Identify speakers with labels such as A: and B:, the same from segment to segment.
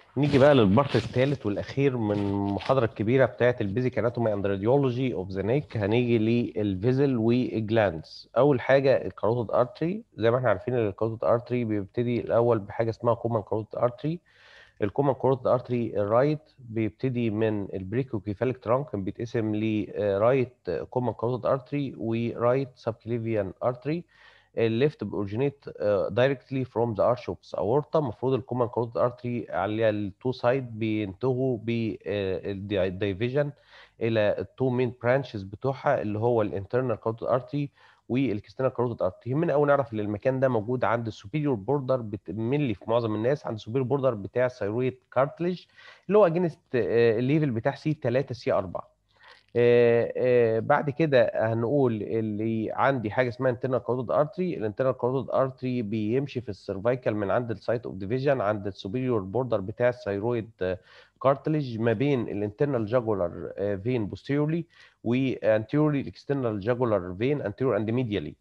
A: نيجي بقى للبارت الثالث والاخير من المحاضره الكبيره بتاعه البيزيك اناتومي اند راديولوجي اوف ذا نيك هنيجي للفيزل والجلاندز اول حاجه الكاروتيد ارتري زي ما احنا عارفين ان الكاروتيد ارتري بيبتدي الاول بحاجه اسمها كومن كاروتيد ارتري الكومن كاروتيد ارتري الرايت بيبتدي من البريكوكيفاليك ترانك بيتقسم لرايت كومن كاروتيد ارتري ورايت سبكليفيان ارتري الليفت بأوريجينيت دايركتلي فروم ذا ارش اوف اورتا المفروض الكومن كاروتيد ارتري على التو سايد بينتهوا بالديفيجن الى التو مين برانشز بتوعها اللي هو الانترنال كاروتيد ارتري والاكسترنال كاروتيد ارتري يهمنا قوي نعرف ان المكان ده موجود عند السوبيريور بوردر ملي في معظم الناس عند السوبيريور بوردر بتاع الثيرويد كارتلج اللي هو اجينست الليفل بتاع سي 3 سي 4 آه آه بعد كده هنقول اللي عندي حاجه اسمها انترنال كاروتيد ارتري الانترنال كاروتيد ارتري بيمشي في السيرفايكال من عند السايت اوف ديفيجن عند السوبيريور بوردر بتاع الثيرويد كارتلج ما بين الانترنال جاجولار فين بوستيرولي وانتيرولي الاكسترنال جاجولار فين انتيرور اند ميديالي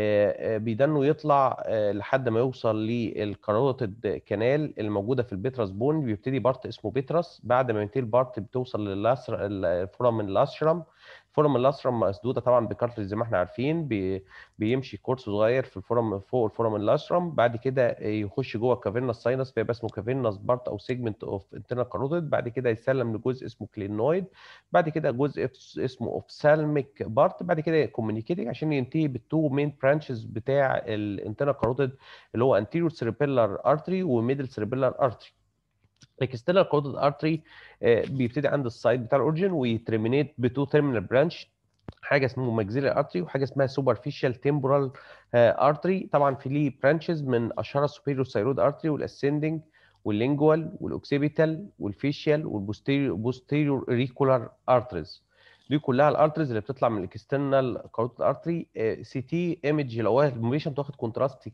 A: بيدنه يطلع لحد ما يوصل للكاروتيد كانال الموجوده في البيترس بون بيبتدي بارت اسمه بيترس بعد ما ينتهي البارت بتوصل للاسر الفورامين الاشرم الفورامين الاشرم مسدوده طبعا بكارتلج زي ما احنا عارفين بي بيمشي كورس صغير في الفورام فوق الفورامين الاشرم بعد كده يخش جوه كافيرنس ساينس فيبقى اسمه كافيرنس بارت او سيجمنت اوف انترنال كاروتيد بعد كده يسلم لجزء اسمه كلينويد بعد كده جزء اسمه اوفسالميك بارت بعد كده كوميونيكيتنج عشان ينتهي بالتو مين برانشز بتاع الانترنال كاروتيد اللي هو انتيريور سيربيلار ارتري وميدل سيربيلار ارتري الاكسترنال كاروتيد ارتري بيبتدي عند السايد بتاع الاوريجن ويترمينيت بتو تيرمينال برانش حاجه اسمه ماكسيلري ارتري وحاجه اسمها سوبرفيشال تمبورال ارتري طبعا في ليه برانشز من اشهرها السوبيريور ثايرويد ارتري والاسندنج واللينجوال والاوكسيبيتال والفيشيال والبوستيريور ريكولار ارتريز دي كلها الارتريز اللي بتطلع من الاكسترنال كاروتيد ارتري سي تي ايمج لو البيشنت واخد كونتراست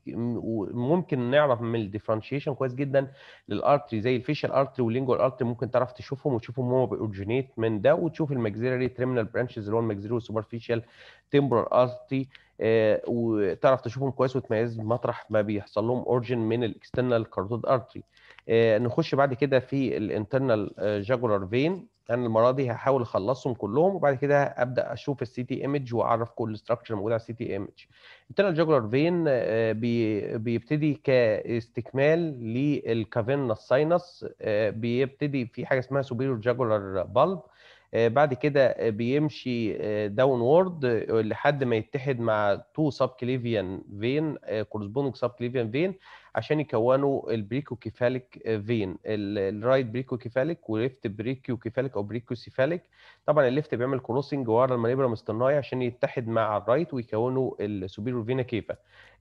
A: وممكن نعرف من الديفرنشيشن كويس جدا للارتري زي الفيشال ارتري واللينجوال ارتري ممكن تعرف تشوفهم وتشوفهم هم بيورجينيت من ده وتشوف الماكسيلري تريمينال برانشز اللي هو الماكسيلري والسوبرفيشال تمبرال ارتري آه وتعرف تشوفهم كويس وتميز مطرح ما بيحصل لهم اورجن من الاكسترنال كاروتيد ارتري آه نخش بعد كده في الانترنال جاجولار فين انا المره دي هحاول اخلصهم كلهم وبعد كده ابدا اشوف السي تي ايمج واعرف كل ستراكشر موجود على السي تي ايمج الانترنال جاجولار فين بي بيبتدي كاستكمال للكافيرنس ساينس بيبتدي في حاجه اسمها سوبيريور جاجولار بالب بعد كده بيمشي داون وورد لحد ما يتحد مع تو سب كليفيان فين كورسبوندنج سب كليفيان فين عشان يكونوا البريكوكيفاليك فين الرايت بريكوكيفاليك وليفت بريكوكيفاليك او بريكوسيفاليك طبعا الليفت بيعمل كروسنج ورا المانيبرا مستناي عشان يتحد مع الرايت ويكونوا السوبيريور فينا كيفا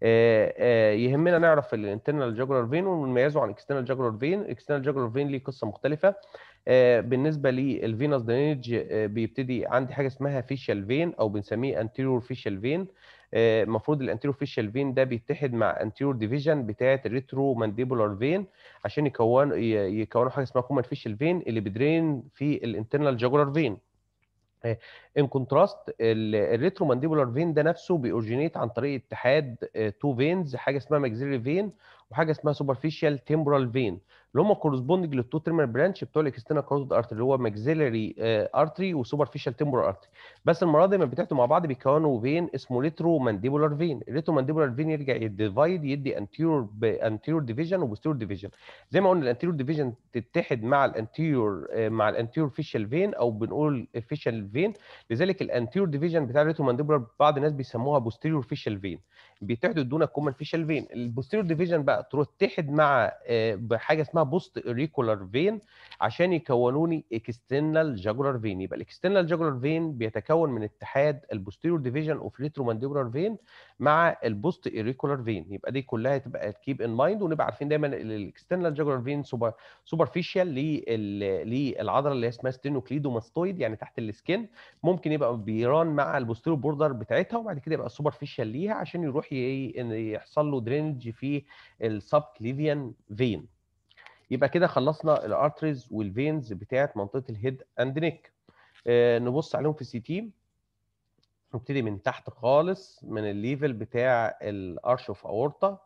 A: يهمنا نعرف الانترنال جاجولار فين ونميزه عن الاكسترنال جاجولار فين الاكسترنال جاجولار فين ليه قصه مختلفه بالنسبه للفينوس درينج بيبتدي عندي حاجه اسمها فيشال فين او بنسميه انتيريور فيشال فين المفروض الانتيريور فيشال فين ده بيتحد مع انتيريور ديفيجن بتاعه الريترو مانديبولار فين عشان يكون يكونوا حاجه اسمها كومن فيشال فين اللي بيدرين في الانترنال جاجولار فين ان كونتراست الريترو مانديبولار فين ده نفسه بيورجينيت عن طريق اتحاد تو فينز حاجه اسمها ماكسيلري فين وحاجه اسمها سوبرفيشال تمبرال فين اللي هم كورسبوندنج للتو تيرمينال برانش بتوع الاكسترنال كاروتيد ارتري اللي هو ماكسيلري ارتري وسوبرفيشال تمبرال ارتري بس المره دي لما بيتحدوا مع بعض بيكونوا فين اسمه ريترو مانديبولار فين الريترو مانديبولار فين يرجع يديفايد يدي انتيرور انتيرور ديفيجن وبوستيرور ديفيجن زي ما قلنا الانتيرور ديفيجن تتحد مع الانتيرور مع الانتيرور فيشال فين او بنقول فيشال فين لذلك الانتيرور ديفيجن بتاع الريترو مانديبولار بعض الناس بيسموها بوستيرور فيشال فين بيتحدوا دون الكومن فيشال فين البوستيرور ديفيجن بقى تروح تتحد مع بحاجه اسمها بوست ريكولار فين عشان يكونوني اكسترنال جاجولار فين يبقى الاكسترنال جاجولار فين بيتكون من اتحاد البوستيرور ديفيجن اوف ريترو مانديبولار فين مع البوست ريكولار فين يبقى دي كلها تبقى كيب ان مايند ونبقى عارفين دايما الاكسترنال جاجولار فين سوبر سوبرفيشال للعضله اللي اسمها ستينوكليدوماستويد يعني تحت السكن ممكن يبقى بيران مع البوستيرور بوردر بتاعتها وبعد كده يبقى سوبرفيشال ليها عشان يروح يحصل له درينج في السب كليفيان فين يبقى كده خلصنا الارتريز والفينز بتاعت منطقه الهيد اند نيك آه نبص عليهم في السي تي نبتدي من تحت خالص من الليفل بتاع الارش اوف اورتا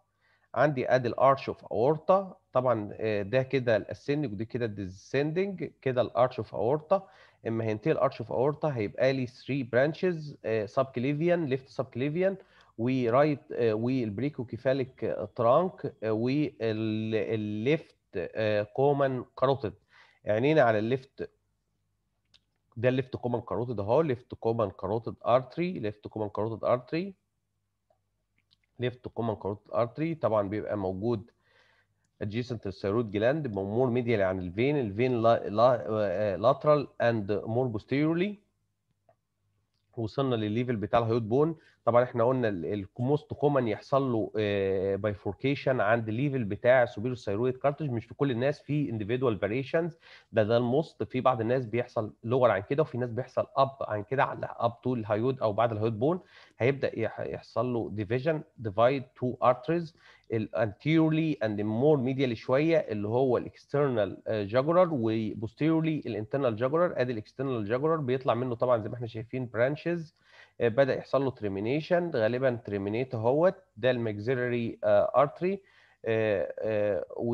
A: عندي ادي الارش اوف اورتا طبعا آه، ده كده الاسندنج ودي كده الديسندنج كده الارش اوف اورتا اما هينتهي الارش اوف اورتا هيبقى لي 3 برانشز سب كليفيان ليفت سب كليفيان ورايت والبريكو كيفاليك ترانك والليفت كومن كاروتيد عينينا على الليفت ده الليفت كومن كاروتيد اهو ليفت كومن كاروتيد ارتري ليفت كومن كاروتيد ارتري ليفت كومن كاروتيد ارتري طبعا بيبقى موجود adjacent للثيرويد جلاند مور ميديال عن الفين الفين lateral and more posteriorly وصلنا للليفل بتاع الهيوت بون طبعا احنا قلنا الموست كومن يحصل له بايفوركيشن عند الليفل بتاع سوبيرو ثايرويد كارتج مش في كل الناس في individual فاريشنز ده ده الموست في بعض الناس بيحصل لور عن كده وفي ناس بيحصل اب عن كده على اب تو الهيود او بعد الهيوت بون هيبدا يحصل له ديفيجن ديفايد تو ارتريز الانتيرولي اند مور ميديالي شويه اللي هو الاكسترنال جاجورال وبوستيرولي الانترنال جاجورال ادي الاكسترنال جاجورال بيطلع منه طبعا زي ما احنا شايفين برانشز بدا يحصل له ترمينيشن غالبا ترمينيت اهوت ده الماكسيلري ارتري و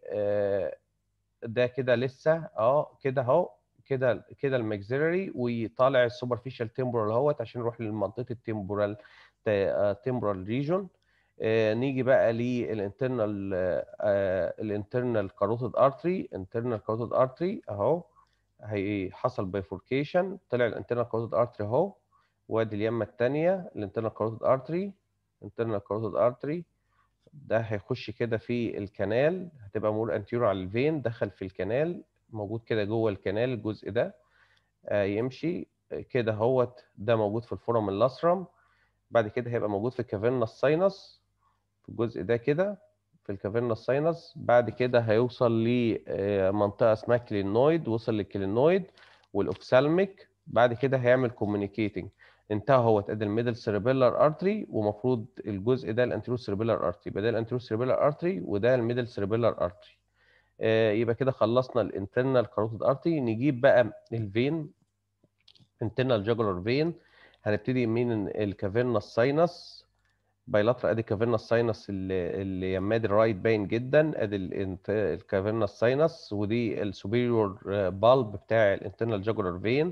A: ده كده لسه اه كده اهو كده كده الماكسيلري وطالع السوبرفيشال تمبورال اهوت عشان نروح لمنطقه التمبورال تمبورال ريجون نيجي بقى للانترنال الانترنال كاروتيد ارتري انترنال كاروتيد ارتري اهو هي حصل بايفوركيشن طلع الانترنال كاروتيد ارتري اهو وادي اليمه الثانيه الانترنال كاروتيد ارتري انترنال كاروتيد ارتري ده هيخش كده في الكنال هتبقى مور انتيرو على الفين دخل في الكنال موجود كده جوه الكنال الجزء ده آه يمشي كده اهوت ده موجود في الفورم اللاسرم بعد كده هيبقى موجود في الكافيرنا الساينس في الجزء ده كده في الكافيرنا الساينس بعد كده هيوصل لمنطقه اسمها كلينويد وصل للكلينويد والاوفسالميك بعد كده هيعمل كوميونيكيتنج انتهى هو ادي الميدل سيربيلار ارتري ومفروض الجزء ده الانتيرو سيربيلار ارتري يبقى ده الانتيرو سيربيلار ارتري وده الميدل سيربيلار ارتري يبقى كده خلصنا الانترنال كاروتيد ارتري نجيب بقى الفين انترنال جاجولار فين هنبتدي من الكافيرنا الساينس بايلاترا ادي كافيرنا الساينس اللي, اللي يماد الرايت باين جدا ادي الكافيرنا الساينس ودي السوبيريور بالب بتاع الانترنال جاجولار فين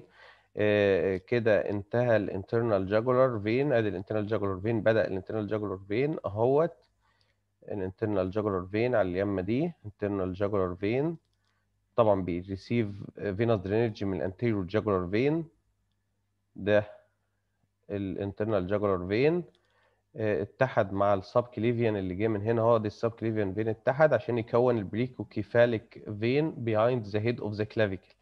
A: كده انتهى الانترنال جاجولار فين ادي الانترنال جاجولار فين بدا الانترنال جاجولار فين اهوت الانترنال جاجولار فين على اليمه دي انترنال جاجولار فين طبعا بيريسيف فينوس درينج من الانتيريور جاجولار فين ده الانترنال جاجولار فين اتحد مع السب كليفيان اللي جه من هنا هو ده السب كليفيان فين اتحد عشان يكون البريكو كيفاليك فين بيهايند ذا هيد اوف ذا كلافيكل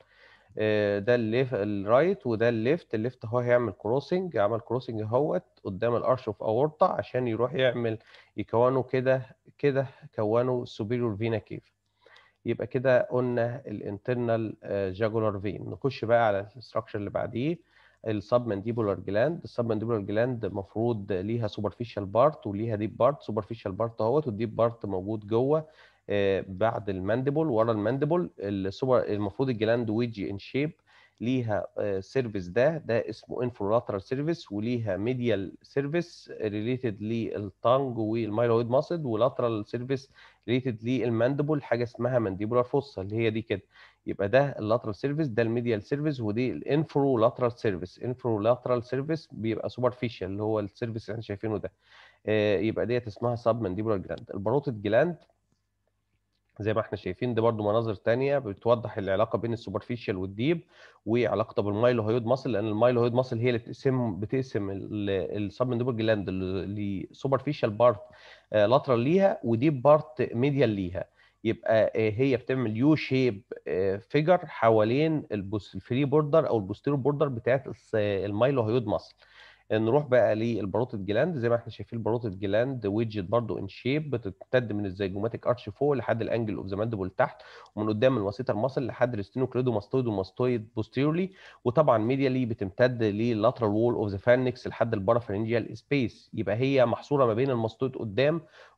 A: ده الليف الرايت وده الليفت الليفت هو هيعمل كروسنج عمل كروسنج اهوت قدام الارش اوف اورتا عشان يروح يعمل يكونوا كده كده كونوا سوبيريور فينا كيف يبقى كده قلنا الانترنال جاجولار فين نخش بقى على الاستراكشر اللي بعديه السب مانديبولار جلاند السب مانديبولار جلاند المفروض ليها سوبرفيشال بارت وليها ديب بارت سوبرفيشال بارت اهوت والديب بارت موجود جوه بعد المانديبل ورا المانديبل السوبر المفروض الجلاند ويجي ان شيب ليها سيرفيس ده ده اسمه انفرولاترال سيرفيس وليها ميديال سيرفيس ريليتد للتانج والمايلويد ماسد ولاترال سيرفيس ريليتد للمانديبل حاجه اسمها مانديبولار فوسا اللي هي دي كده يبقى ده اللاترال سيرفيس ده الميديال سيرفيس ودي الانفرو لاترال سيرفيس انفرو لاترال سيرفيس بيبقى سوبرفيشال اللي هو السيرفيس اللي احنا شايفينه ده يبقى ديت اسمها سب مانديبولار جلاند الباروتيد جلاند زي ما احنا شايفين ده برضو مناظر تانية بتوضح العلاقه بين السوبرفيشال والديب وعلاقته بالمايلو هيود ماسل لان المايلو هيود ماسل هي اللي بتقسم بتقسم السب مانديبولار جلاند لسوبرفيشال بارت لاترال ليها وديب بارت ميديال ليها يبقى هي بتعمل يو شيب فيجر حوالين الفري بوردر او البوستيرو بوردر بتاعت المايلو هيود ماسل نروح بقى للباروتيد جلاند زي ما احنا شايفين الباروتيد جلاند ويدجت برضو ان شيب بتمتد من الزيجوماتيك ارش فوق لحد الانجل اوف ذا ماندبل تحت ومن قدام الوسيطه المصل لحد الستينوكليدو ماستويد وماستويد بوستيرلي وطبعا ميديالي بتمتد للاترال وول اوف ذا فانكس لحد البارافرنجيال سبيس يبقى هي محصوره ما بين الماستويد قدام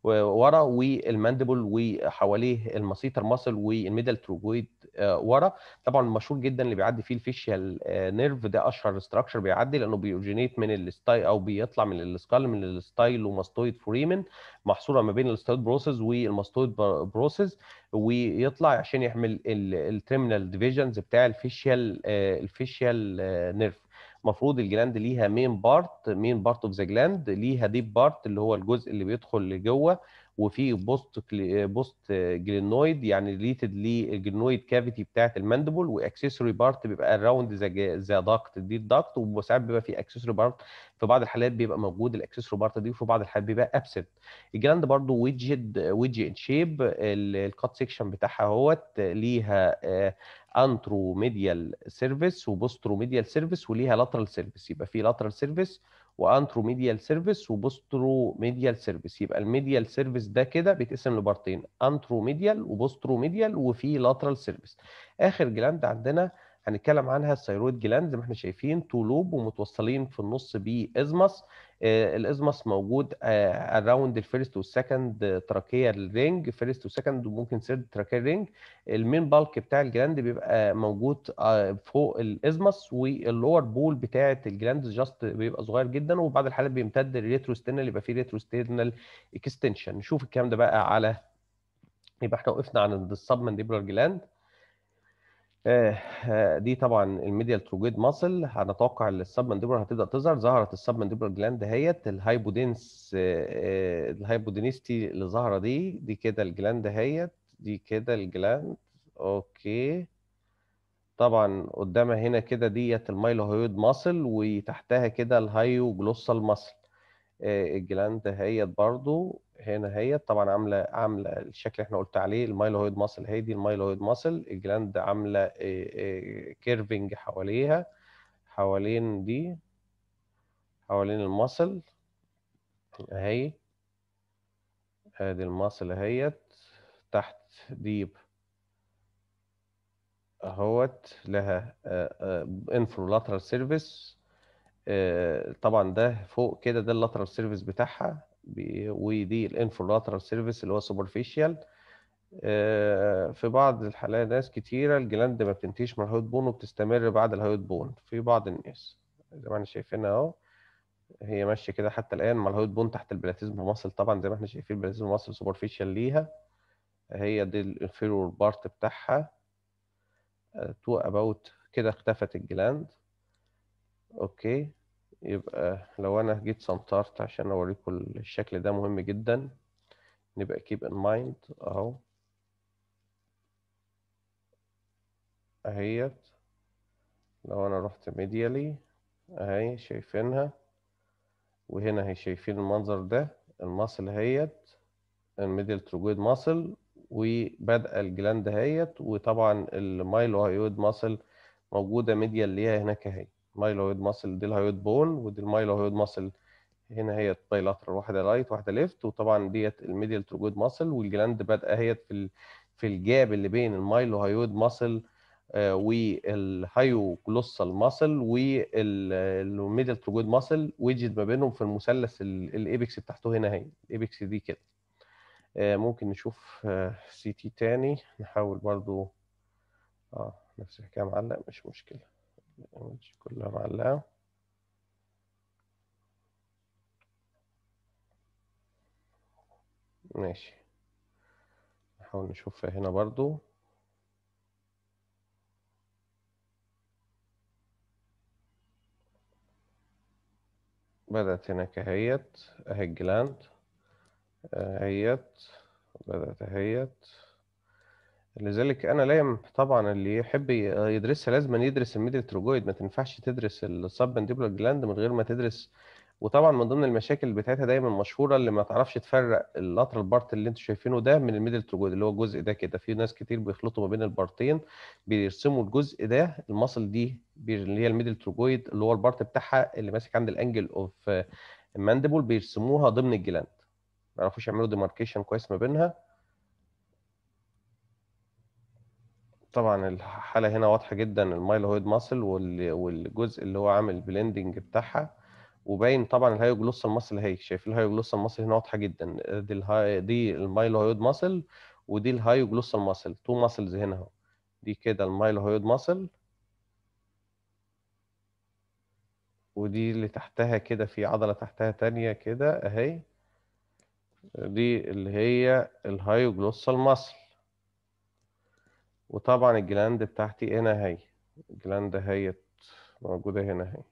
A: ورا والماندبل وحواليه المسيتر ماسل والميدل تروجويد ورا طبعا مشهور جدا اللي بيعدي فيه الفيشيال نيرف ده اشهر ستراكشر بيعدي لانه بيورجينيت من الستاي او بيطلع من السكال من الستايل وماستويد فوريمن محصوره ما بين الستايل بروسيس والماستويد بروسيس ويطلع عشان يحمل الترمينال ديفيجنز بتاع الفيشيال الفيشيال نيرف المفروض الجلاند ليها مين بارت مين بارت اوف ذا جلاند ليها ديب بارت اللي هو الجزء اللي بيدخل لجوه وفي بوست بوست جلينويد يعني ريليتد للجلينويد كافيتي بتاعه الماندبل واكسسوري بارت بيبقى اراوند ذا ذا داكت دي الداكت وساعات بيبقى في اكسسوري بارت في بعض الحالات بيبقى موجود الاكسسوري بارت دي وفي بعض الحالات بيبقى ابسنت الجلاند برضو ويدجد ويدجي ان شيب الكات سيكشن بتاعها اهوت ليها انترو ميديال سيرفيس وبوسترو ميديال سيرفيس وليها لاترال سيرفيس يبقى في لاترال سيرفيس وانترو ميديال سيرفيس وبوسترو ميديال سيرفيس يبقى الميديال سيرفيس ده كده بيتقسم لبارتين انترو ميديال وبوسترو ميديال وفي لاترال سيرفيس اخر جلاند عندنا هنتكلم عنها الثيرويد جلاند زي ما احنا شايفين تو لوب ومتوصلين في النص بازمس آه الازمس موجود اراوند الفيرست والسكند تراكيال رينج فيرست وسكند وممكن ثيرد تراكيال رينج المين بالك بتاع الجلاند بيبقى موجود آه فوق الازمس واللور بول بتاعه الجلاند جاست بيبقى صغير جدا وبعض الحالات بيمتد للريتروستينال يبقى في ريتروستينال اكستنشن نشوف الكلام ده بقى على يبقى احنا وقفنا عند السب مانديبولار جلاند دي طبعا الميديال تروجيد ماسل هنتوقع ان السب مانديبولار هتبدا تظهر ظهرت السب مانديبولار جلاند اهيت الهايبودينس الهايبودينستي اللي ظاهره دي دي كده الجلاند اهيت دي كده الجلاند اوكي طبعا قدامها هنا كده ديت المايلوهيود ماسل وتحتها كده الهايو جلوسال ماسل الجلاند اهيت برضو هنا هي طبعا عامله عامله الشكل اللي احنا قلت عليه المايلوهيد ماسل هي دي المايلوهيد ماسل الجلاند عامله كيرفنج حواليها حوالين دي حوالين الماسل اهي ادي الماسل اهيت تحت ديب اهوت لها انفرولاترال سيرفيس طبعا ده فوق كده ده اللاترال سيرفيس بتاعها ودي الانفرولاترال سيرفيس اللي هو سوبرفيشال في بعض الحالات ناس كتيرة الجلاند ما بتنتهيش من الهيوت بون وبتستمر بعد الهيوت بون في بعض الناس زي ما احنا شايفينها اهو هي ماشية كده حتى الآن مع الهيوت بون تحت البلاتيزم ماسل طبعا زي ما احنا شايفين البلاتيزم ماسل سوبرفيشال ليها هي دي الانفيرور بارت بتاعها تو اباوت كده اختفت الجلاند اوكي يبقى لو انا جيت سنترت عشان اوريكم الشكل ده مهم جدا نبقى keep in mind اهو اهيت لو انا رحت ميديالي اهي شايفينها وهنا هي شايفين المنظر ده الماسل اهيت الميديال تروجويد ماسل وبدأ الجلاند اهيت وطبعا المايلوهيود ماسل موجودة ميديال ليها هناك اهي مايلوهيد ماسل دي الهيود بون ودي المايلوهيد ماسل هنا هي بايلاترال واحده رايت واحده ليفت وطبعا ديت الميديال تروجود ماسل والجلاند بادئه هي في في الجاب اللي بين المايلوهيود ماسل والهايو جلوسال ماسل والميديال تروجود ماسل ويجد ما بينهم في المثلث الايبكس بتاعته هنا اهي الايبكس دي كده ممكن نشوف سي تي تاني نحاول برضو اه نفس الحكايه معلق مش مشكله كلها معلقة ماشي نحاول نشوفها هنا برضو بدأت هناك اهيت اهي الجلاند اهيت بدأت اهيت لذلك انا لايم طبعا اللي يحب يدرسها لازم يدرس الميدل تروجويد ما تنفعش تدرس السب مانديبولار جلاند من غير ما تدرس وطبعا من ضمن المشاكل بتاعتها دايما مشهوره اللي ما تعرفش تفرق اللاترال بارت اللي انتوا شايفينه ده من الميدل تروجويد اللي هو الجزء ده كده في ناس كتير بيخلطوا ما بين البارتين بيرسموا الجزء ده المصل دي اللي هي الميدل تروجويد اللي هو البارت بتاعها اللي ماسك عند الانجل اوف المانديبول بيرسموها ضمن الجلاند ما يعرفوش يعملوا ديماركيشن كويس ما بينها طبعا الحاله هنا واضحه جدا المايلوهيد ماسل والجزء اللي هو عامل بلندنج بتاعها وباين طبعا الهايوجلوسال ماسل اهي شايفين الهايوجلوسال ماسل هنا واضحه جدا دي الهاي دي المايلوهيود ماسل ودي الهايوجلوسال ماسل تو ماسلز هنا اهو دي كده المايلوهيود ماسل ودي اللي تحتها كده في عضلة تحتها تانية كده اهي دي اللي هي الهايوجلوسال ماسل وطبعا الجلاند بتاعتي هنا اهي الجلاند اهيت موجودة هنا اهي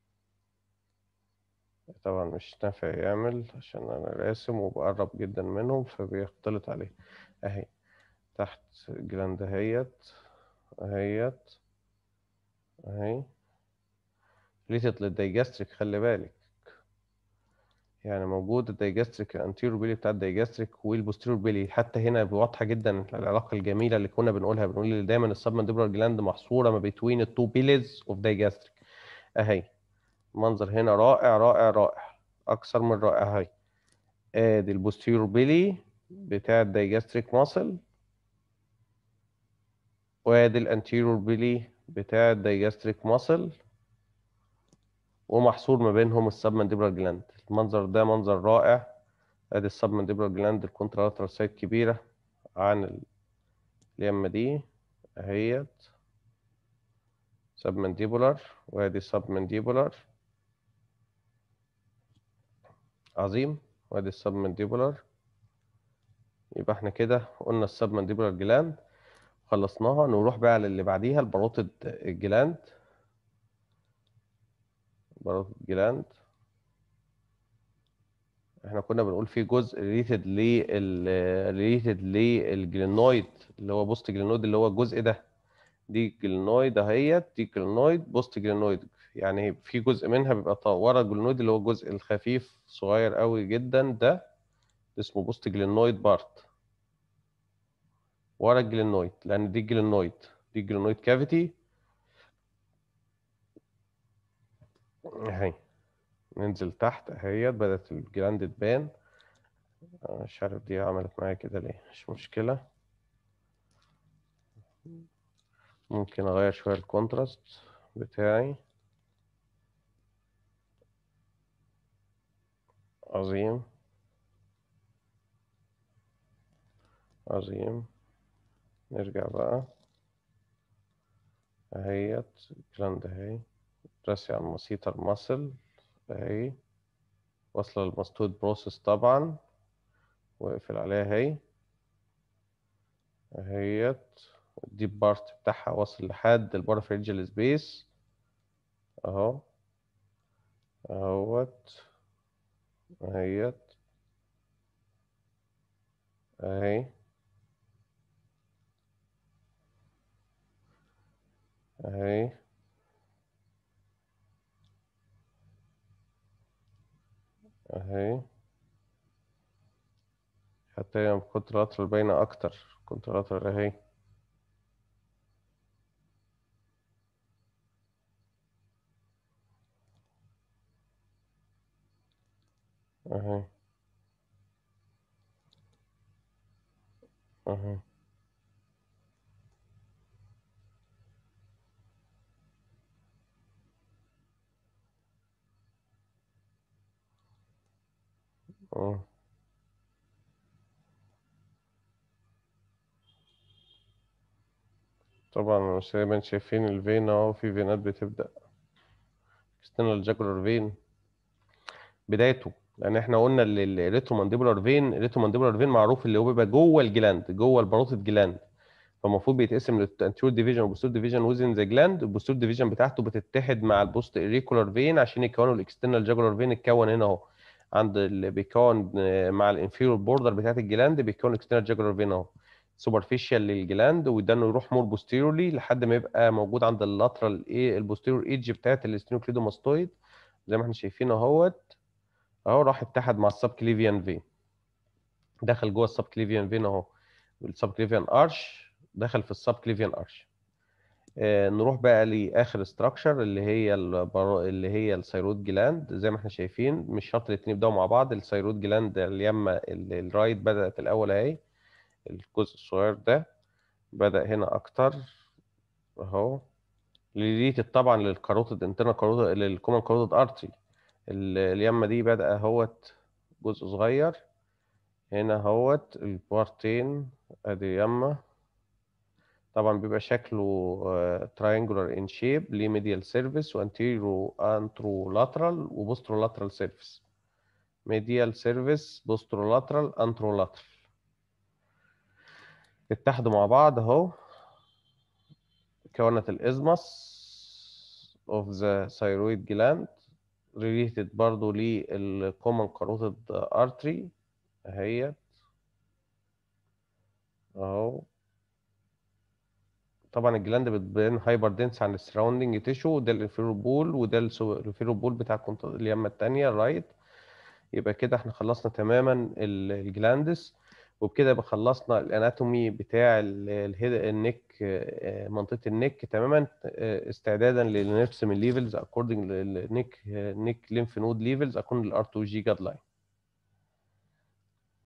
A: طبعا مش نافع يعمل عشان انا راسم وبقرب جدا منهم فبيختلط عليه اهي تحت الجلاند اهيت اهيت اهي ريليتد للدايجاستريك خلي بالك يعني موجود الدايجاستريك الانتيريور بيلي بتاع الدايجاستريك والبوستيريور بيلي حتى هنا واضحه جدا العلاقه الجميله اللي كنا بنقولها بنقول ان دايما السبمنديبولار جلاند محصوره ما بين التو بيليز اوف دايجاستريك اهي المنظر هنا رائع رائع رائع اكثر من رائع اهي ادي البوستيريور بيلي بتاع الدايجاستريك ماسل وادي الانتيريور بيلي بتاع الدايجاستريك ماسل ومحصور ما بينهم السبمنديبولار جلاند المنظر ده منظر رائع ادي السبمنديبولار جلاند الكونترالاترال سايت كبيره عن اليمه دي اهيت سبمنديبولار وادي سبمنديبولار عظيم وادي السبمنديبولار يبقى احنا كده قلنا السبمنديبولار جلاند خلصناها نروح بقى للي بعديها الباروتد الجلاند باروتد جلاند احنا كنا بنقول في جزء ريليتد لل ريليتد للجلينويد اللي هو بوست جلينويد اللي هو الجزء ده دي جلينويد اهيت دي جلينويد بوست جلينويد يعني في جزء منها بيبقى طا- ورا الجلينويد اللي هو الجزء الخفيف صغير قوي جدا ده اسمه بوست جلينويد بارت ورا الجلينويد لان دي جلينويد دي جلينويد كافيتي اهي ننزل تحت اهيت بدأت الجلاند تبان آه، مش عارف دي عملت معايا كده ليه مش مشكلة ممكن اغير شوية الكونتراست بتاعي عظيم عظيم نرجع بقى اهيت الجلاند اهي راسي على المسيطر ماسل اهي واصلة للمستود بروسيس طبعا واقفل عليها اهي اهيت الديب بارت بتاعها واصل لحد البارافرنجال سبيس اهو اهوت اهيت اهي اهي اهي حتى هي كونتراترال باينة أكتر كونتراترال أهي أهي أهي أه. طبعا مش دايما شايفين الفين اهو في فينات بتبدأ external jugular vein بدايته لان احنا قلنا الريترومانديبولار فين الريترومانديبولار فين معروف اللي هو بيبقى جوه الجلاند جوه الباروتيد جلاند فالمفروض بيتقسم للانتيريور ديفيجن والبوستيريور ديفيجن ويزن ذا جلاند البوستيريور ديفيجن بتاعته بتتحد مع البوست ايريكولار فين عشان يكونوا الاكسترنال جاجولار فين اتكون هنا اهو عند اللي بيكون آه، مع الانفيريور بوردر بتاعت الجلاند بيكون اكسترنال جاجولار فين اهو سوبرفيشال للجلاند وده انه يروح مور بوستيريورلي لحد ما يبقى موجود عند اللاترال ايه البوستيريور ايدج بتاعت الاستينوكليدوماستويد زي ما احنا شايفين اهوت اهو راح اتحد مع السب كليفيان فين دخل جوه السب كليفيان فين اهو السب كليفيان ارش دخل في السب كليفيان ارش آه نروح بقى لاخر استراكشر اللي هي البرو... اللي هي الثيرويد جلاند زي ما احنا شايفين مش شرط الاثنين يبداوا مع بعض الثيرويد جلاند اليمه ال- الرايت بدات الاول اهي الجزء الصغير ده بدا هنا اكتر اهو ريليتد طبعا للكاروتيد انترنال كاروتيد للكومن كاروتيد ارتري ال- اليمة دي بادئة اهوت جزء صغير هنا اهوت البارتين ادي يمة طبعا بيبقى شكله تراينجولار ان شيب ليه ميديال سيرفيس وانتيرو انترولاترال وبوسترولاترال سيرفيس ميديال سيرفيس بوسترولاترال انترولاترال اتحدوا مع بعض اهو كونت الازمس of the thyroid gland related برضو للcommon carotid artery اهيت اهو طبعا الجلاند بتبان هايبر دنس عن السراوندنج تيشو ده الانفيرو بول وده الانفيرو بول بتاع الكونت- اليمه الثانيه الرايت يبقى كده احنا خلصنا تماما ال- الجلاندس وبكده يبقى خلصنا الاناتومي بتاع ال- الهيد النك آه، منطقه النك تماما آه، استعدادا لنرسم الليفلز اكوردنج للنك نيك ليمف نود ليفلز اكوردنج للار 2 جي جاد لاين